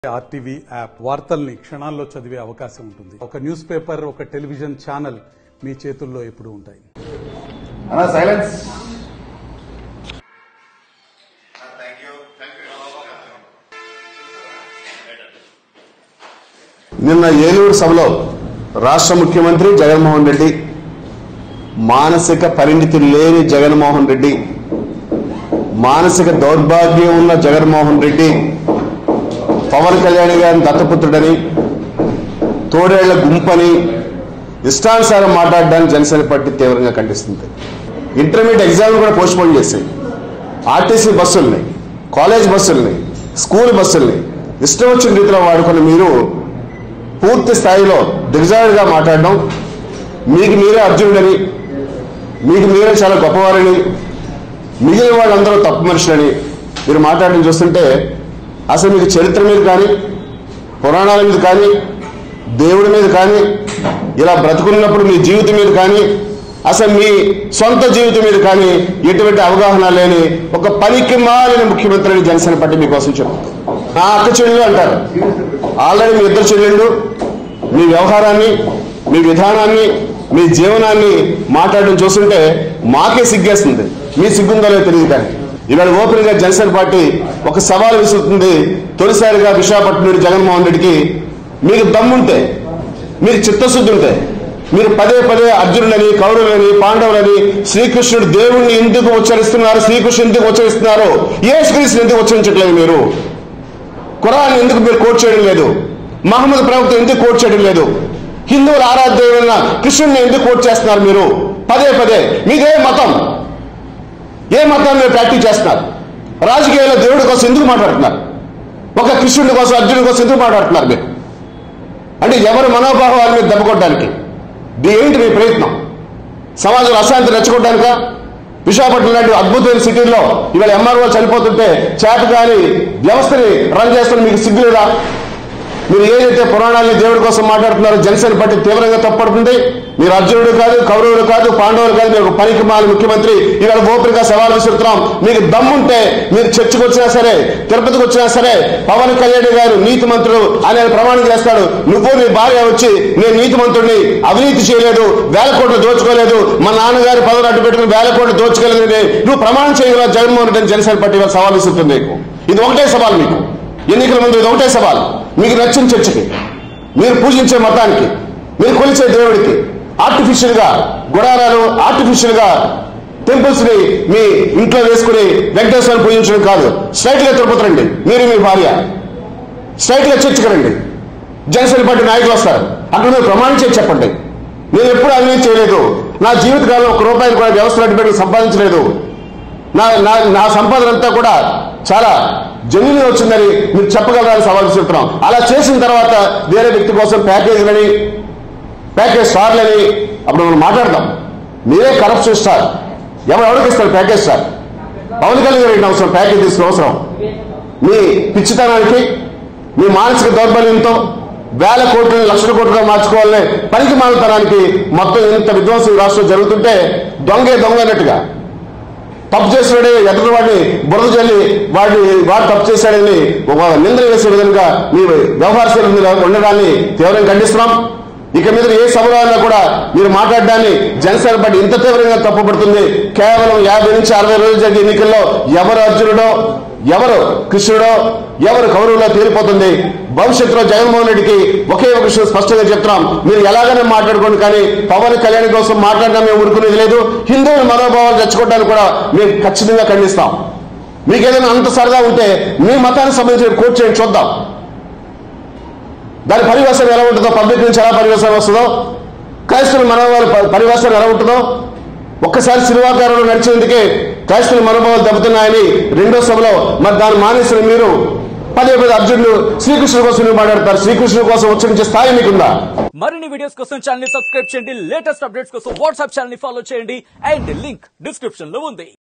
RTV app వార్తల్ని క్షణాల్లో చదివే అవకాశం ఉంటుంది ఒక న్యూస్ పేపర్ ఒక టెలివిజన్ ఛానల్ మీ చేతుల్లో ఎప్పుడూ ఉంటాయి అన్నా సైలెన్స్ నిన్న ఏలూరు సభలో రాష్ట్ర ముఖ్యమంత్రి జగన్మోహన్ రెడ్డి మానసిక పరిణితి లేని జగన్మోహన్ రెడ్డి మానసిక దౌర్భాగ్యం ఉన్న జగన్మోహన్ రెడ్డి పవన్ కళ్యాణ్ గారిని దత్తపుత్రుడని తోడేళ్ల గుంపని ఇష్టానుసారం మాట్లాడడానికి జనసేన పార్టీ తీవ్రంగా ఖండిస్తుంది ఇంటర్మీడియట్ ఎగ్జామ్ కూడా పోస్ట్ పోన్ చేశాయి ఆర్టీసీ బస్సుల్ని కాలేజ్ బస్సుల్ని స్కూల్ బస్సుల్ని ఇష్టం వచ్చిన రీతిలో వాడుకుని మీరు పూర్తి స్థాయిలో దిగజారుగా మాట్లాడడం మీకు మీరే అర్జునుడని మీకు మీరే చాలా గొప్పవారని మిగిలిన వాళ్ళందరూ తప్పు మనుషులని మీరు మాట్లాడడం చూస్తుంటే అసలు మీకు చరిత్ర మీద కానీ పురాణాల మీద కానీ దేవుడి మీద కానీ ఇలా బ్రతుకున్నప్పుడు మీ జీవితం మీద కానీ అసలు మీ సొంత జీవితం మీద కానీ ఎటువంటి అవగాహన లేని ఒక పనికి మాలిన ముఖ్యమంత్రిని జనసేన పార్టీ మీకోసం చెప్తుంది నా అక్క చెల్లెలు అంటారు ఆల్రెడీ మీ ఇద్దరు చెల్లెళ్ళు మీ వ్యవహారాన్ని మీ విధానాన్ని మీ జీవనాన్ని మాట్లాడడం చూస్తుంటే మాకే సిగ్గేస్తుంది మీ సిగ్గుందో లేదో తెలియదు కానీ ఇవాళ ఓపెన్ గా జనసేన పార్టీ ఒక సవాల్ విసురుతుంది తొలిసారిగా విశాఖపట్నం నుండి జగన్మోహన్ రెడ్డికి మీకు దమ్ముంటే మీరు చిత్తశుద్ధి ఉంటే మీరు పదే పదే అర్జునులని కౌరవులని పాండవులని శ్రీకృష్ణుడు దేవుణ్ణి ఎందుకు ఉచ్చరిస్తున్నారు శ్రీకృష్ణుడు ఎందుకు ఉచ్చరిస్తున్నారు ఏ శ్రీకృష్ణుడు ఎందుకు ఉచ్చరించట్లేదు మీరు ఖురాన్ ఎందుకు మీరు కోట్ చేయడం లేదు మహమ్మద్ ప్రవక్త ఎందుకు కోట్ చేయడం లేదు హిందువుల ఆరాధ్యమైన కృష్ణుడిని ఎందుకు కోట్ చేస్తున్నారు మీరు పదే పదే మీదే మతం ఏ మతాన్ని మీరు ప్రాక్టీస్ చేస్తున్నారు రాజకీయాల్లో దేవుడి కోసం ఎందుకు మాట్లాడుతున్నారు ఒక కృష్ణుడి కోసం అర్జునుడి కోసం ఎందుకు మాట్లాడుతున్నారు మీరు అంటే ఎవరి మనోభావాల మీద దెబ్బకొట్టడానికి ఇది ఏంటి మీ ప్రయత్నం సమాజంలో అశాంతి రెచ్చగొట్టడానిక విశాఖపట్నం లాంటి అద్భుతమైన సిటీల్లో ఇవాళ ఎంఆర్ఓ చనిపోతుంటే చేత కాని వ్యవస్థని రన్ చేస్తున్న మీకు సిగ్గు లేదా మీరు ఏదైతే పురాణాన్ని దేవుడి కోసం మాట్లాడుతున్నారో జనసేన పార్టీ తీవ్రంగా తప్పడుతుంది మీరు అర్జునుడు కాదు కౌరవుడు కాదు పాండవులు కాదు మీరు ఒక పనికి మాలి ముఖ్యమంత్రి ఇవాళ ఓపికగా సవాల్ విసురుతున్నాం మీకు దమ్ముంటే మీరు చర్చకు వచ్చినా సరే తిరుపతికి వచ్చినా సరే పవన్ కళ్యాణ్ గారు నీతి మంత్రుడు ఆయన ప్రమాణం చేస్తాడు నువ్వు నీ భార్య వచ్చి నేను నీతి మంత్రుడిని అవినీతి చేయలేదు వేల కోట్లు దోచుకోలేదు మా నాన్నగారి పదవులు అడ్డు పెట్టుకుని వేల కోట్లు దోచుకోలేదు నువ్వు ప్రమాణం చేయగలవు జగన్మోహన్ రెడ్డి అని జనసేన పార్టీ ఇవాళ సవాల్ విసురుతుంది నీకు ఇది ఒకటే సవాల్ మీకు ఎన్నికల ముందు ఇది ఒకటే సవాల్ మీకు నచ్చిన చర్చకి మీరు పూజించే మతానికి మీరు కొలిచే దేవుడికి ఆర్టిఫిషియల్ గా గుడారాలు ఆర్టిఫిషియల్ గా టెంపుల్స్ ని మీ ఇంట్లో వేసుకుని వెంకటేశ్వరం పూజించడం కాదు స్ట్రైట్ గా తిరుపతి రండి మీరు మీ భార్య స్ట్రైట్ గా చర్చకి రండి జనసేన పార్టీ నాయకులు వస్తారు అక్కడ మీరు ప్రమాణం చేసి చెప్పండి నేను ఎప్పుడు అవినీతి చేయలేదు నా జీవితకాలంలో ఒక రూపాయలు కూడా వ్యవస్థలు అడ్డుపెట్టి సంపాదించలేదు నా నా నా సంపాదన అంతా కూడా చాలా జన్యుని వచ్చిందని మీరు చెప్పగలరని సవాల్ విసురుతున్నాం అలా చేసిన తర్వాత వేరే వ్యక్తి కోసం ప్యాకేజీలని ప్యాకేజ్ స్టార్లని అప్పుడు మనం మాట్లాడదాం మీరే కరప్షన్ స్టార్ ఎవరు ఎవరికి ఇస్తారు ప్యాకేజ్ స్టార్ పవన్ కళ్యాణ్ గారికి అవసరం ప్యాకేజ్ తీసుకుని అవసరం మీ పిచ్చితనానికి మీ మానసిక దౌర్బల్యంతో వేల కోట్లని లక్షల కోట్లుగా మార్చుకోవాలనే పనికి మాలతనానికి మొత్తం ఇంత విధ్వంసం ఈ రాష్ట్రం జరుగుతుంటే దొంగే దొంగ అన్నట్టుగా తప్పు చేసినాడే ఎదుటి వాడిని బురద చల్లి వాడిని వాడు తప్పు చేశాడని ఒక నింద వేసే విధంగా మీ వ్యవహార శైలి ఉండడాన్ని తీవ్రంగా ఖండిస్తున్నాం ఇక మీద ఏ సభలో అయినా కూడా మీరు మాట్లాడడాన్ని జనసేన పార్టీ ఇంత తీవ్రంగా తప్పుపడుతుంది కేవలం యాభై నుంచి అరవై రోజులు జరిగే ఎన్నికల్లో ఎవరు అర్జునుడో ఎవరు కృష్ణుడో ఎవరు కౌరవులో తేలిపోతుంది భవిష్యత్తులో జగన్మోహన్ రెడ్డికి ఒకే ఒక విషయం స్పష్టంగా చెప్తున్నాం మీరు ఎలాగైనా మాట్లాడుకోండి కానీ పవన్ కళ్యాణ్ కోసం మాట్లాడడం మేము ఊరుకునేది లేదు హిందువుల మనోభావాలు తెచ్చుకోవడానికి కూడా మేము ఖచ్చితంగా ఖండిస్తాం మీకు ఏదైనా అంత సరదా ఉంటే మీ మతానికి సంబంధించిన కోర్టు చేయండి చూద్దాం దాని పరివేశం ఎలా ఉంటుందో పబ్లిక్ నుంచి ఎలా పరివేశం వస్తుందో క్రైస్తవుల మనోభావాల ప- పరివేశం ఎలా ఉంటుందో ఒక్కసారి సినిమాకారులు నడిచేందుకే క్రైస్తవుల మనోభావాలు దెబ్బతిన్నాయని రెండో సభలో మరి దాన్ని మానేసిన మీరు పదే పదే అర్జునుడు శ్రీకృష్ణుడు కోసం మీరు మాట్లాడతారు శ్రీకృష్ణుడు కోసం ఉచ్చరించే స్థాయి మీకుందా మరిన్ని వీడియోస్ కోసం ఛానల్ ని సబ్స్క్రైబ్ చేయండి లేటెస్ట్ అప్డేట్స్ కోసం వాట్సాప్ ఛానల్ ని ఫాలో చేయండి అండ్ లింక్ డిస్క్రిప్షన్ లో ఉంది